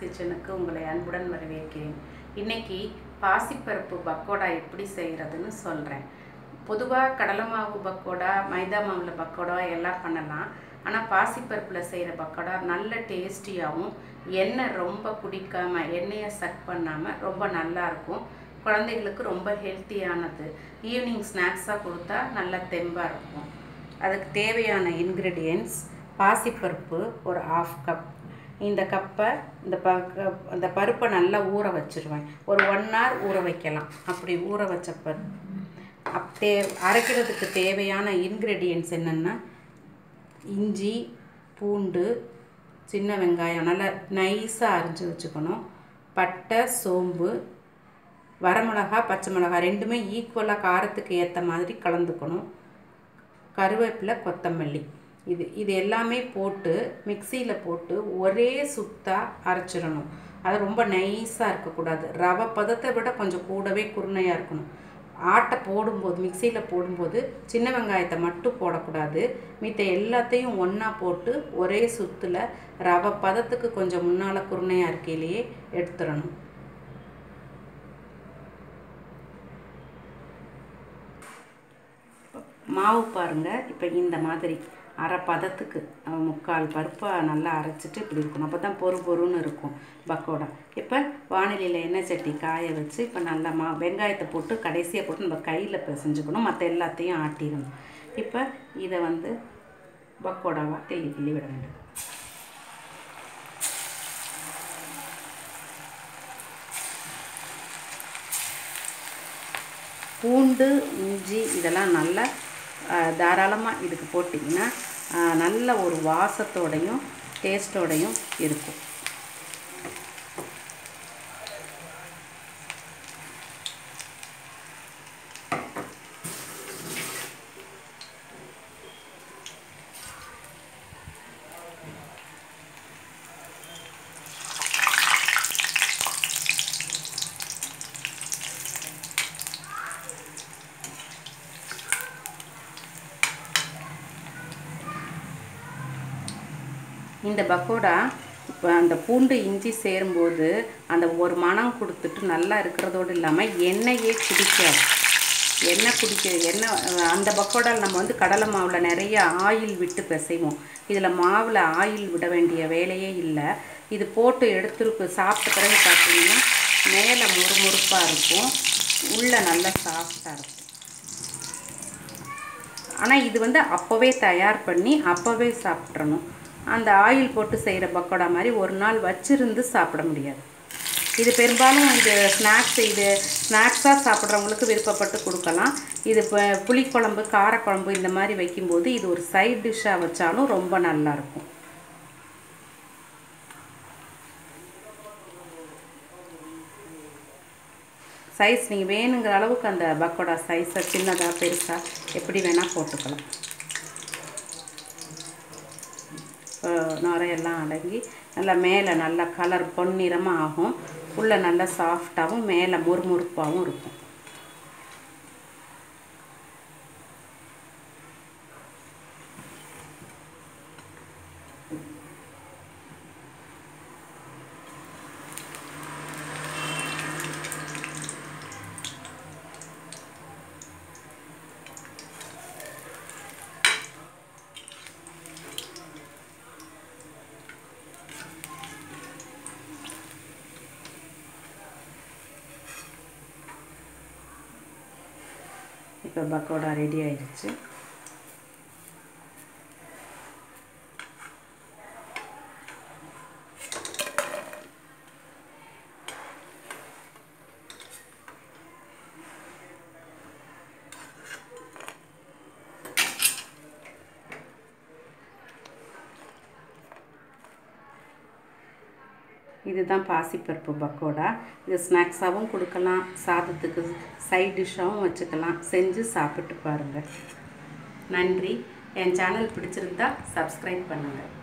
கிச்சனுக்கு உங்களை அன்புடன் வரவேற்கிறேன் இன்னைக்கு பாசிப்பருப்பு பக்கோடா எப்படி செய்கிறதுன்னு சொல்கிறேன் பொதுவாக கடலை மாவு பக்கோடா மைதா மாவில் பக்கோடா எல்லாம் பண்ணலாம் ஆனால் பாசிப்பருப்பில் செய்கிற பக்கோடா நல்ல டேஸ்டியாகவும் எண்ணெய் ரொம்ப குடிக்காமல் எண்ணெயை சக் பண்ணாமல் ரொம்ப நல்லா இருக்கும் குழந்தைகளுக்கு ரொம்ப ஹெல்த்தியானது ஈவினிங் ஸ்நாக்ஸாக கொடுத்தா நல்லா தெம்பாக இருக்கும் அதுக்கு தேவையான இன்க்ரீடியன்ட்ஸ் பாசிப்பருப்பு ஒரு ஆஃப் கப் இந்த கப்பை இந்த ப க- இந்த பருப்பை நல்லா ஊற வச்சிருவேன் ஒரு ஒன் hour ஊற வைக்கலாம் அப்படி ஊற வச்ச பருப்பு அப் தே அரைக்கிறதுக்கு தேவையான இன்க்ரீடியன்ட்ஸ் என்னென்னா இஞ்சி பூண்டு சின்ன வெங்காயம் நல்லா நைஸாக அரிஞ்சு வச்சுக்கணும் பட்டை சோம்பு வரமிளகா பச்சை மிளகா ரெண்டுமே ஈக்குவலாக காரத்துக்கு ஏற்ற மாதிரி கலந்துக்கணும் கருவேப்பிலை கொத்தமல்லி இது இது எல்லாமே போட்டு மிக்சியில் போட்டு ஒரே சுத்தாக அரைச்சிடணும் அது ரொம்ப நைஸாக இருக்கக்கூடாது ரவை பதத்தை விட கொஞ்சம் கூடவே குருணையாக இருக்கணும் ஆட்டை போடும்போது மிக்சியில் போடும்போது சின்ன வெங்காயத்தை மட்டும் போடக்கூடாது மித்த எல்லாத்தையும் ஒன்றா போட்டு ஒரே சுத்தில் ரவை பதத்துக்கு கொஞ்சம் முன்னால் குருணையாக இருக்கையிலேயே எடுத்துடணும் மாவு பாருங்கள் இப்போ இந்த மாதிரி அரை பதத்துக்கு அஹ், முக்கால் பருப்பை நல்லா அரைச்சிட்டு இப்படி இருக்கணும் அப்போ தான் பொறு பொறுன்னு இருக்கும் பக்கோடா இப்போ வானிலையில் எண்ணெய் சட்டி காய வச்சு இப்போ நல்லா மா வெங்காயத்தை போட்டு கடைசியாக போட்டு நம்ம கையில் பிசைஞ்சுக்கணும் மற்ற எல்லாத்தையும் ஆட்டிடணும் இப்போ இதை வந்து பக்கோடாவாக கிள்ளி கிள்ளி விட வேண்டும் பூண்டு இஞ்சி இதெல்லாம் நல்லா தாராளமாக இதுக்கு போட்டிங்கன்னா ஆஹ், நல்ல ஒரு வாசத்தோடையும் டேஸ்ட்டோடையும் இருக்கும் இந்த பக்கோடா இப்போ அந்த பூண்டு இஞ்சி சேரும்போது அந்த ஒரு மணம் கொடுத்துட்டு நல்லா இருக்கிறதோடு இல்லாமல் எண்ணெயே குடிக்காது எண்ணெய் குடிக்க எண்ணெய் அஹ், அந்த பக்கோடாவில் நம்ம வந்து கடலை மாவில் நிறைய ஆயில் விட்டு பிசைவோம் இதில் மாவில் ஆயில் விட வேண்டிய வேலையே இல்லை இது போட்டு எடுத்துருக்கு சாப்பிட்ட பிறகு பார்த்தீங்கன்னா மேலே முறுமுறுப்பாக இருக்கும் உள்ளே நல்லா சாஃப்டாக இருக்கும் ஆனால் இது வந்து அப்போவே தயார் பண்ணி அப்போவே சாப்பிட்றணும் அந்த ஆயில் போட்டு செய்கிற பக்கோடா மாதிரி ஒரு நாள் வச்சிருந்து சாப்பிட முடியாது இது பெரும்பாலும் இது ஸ்நாக்ஸ் இது ஸ்நாக்ஸாக சாப்பிட்றவங்களுக்கு விருப்பப்பட்டு கொடுக்கலாம் இது இப்போ புளிக்குழம்பு காரக்குழம்பு இந்த மாதிரி வைக்கும்போது இது ஒரு சைட் டிஷ்ஷாக வச்சாலும் ரொம்ப நல்லாயிருக்கும் சைஸ் நீங்கள் வேணுங்கிற அளவுக்கு அந்த பக்கோடா சைஸை சின்னதாக பெருசாக எப்படி வேணால் போட்டுக்கலாம் நுரையெல்லாம் அடங்கி நல்லா மேலே நல்லா கலர் பொன்னிறமாக ஆகும் உள்ளே நல்லா சாஃப்டாகவும் மேலே முறுமுறுப்பாகவும் இருக்கும் இப்போ பக்கோடா ரெடி ஆயிடுச்சு இதுதான் பாசிப்பருப்பு பக்கோடா இது ஸ்நாக்ஸாகவும் கொடுக்கலாம் சாதத்துக்கு சைட் டிஷ்ஷாகவும் வச்சுக்கலாம் செஞ்சு சாப்பிட்டு பாருங்கள் நன்றி என் சேனல் பிடிச்சிருந்தா சப்ஸ்கிரைப் பண்ணுங்கள்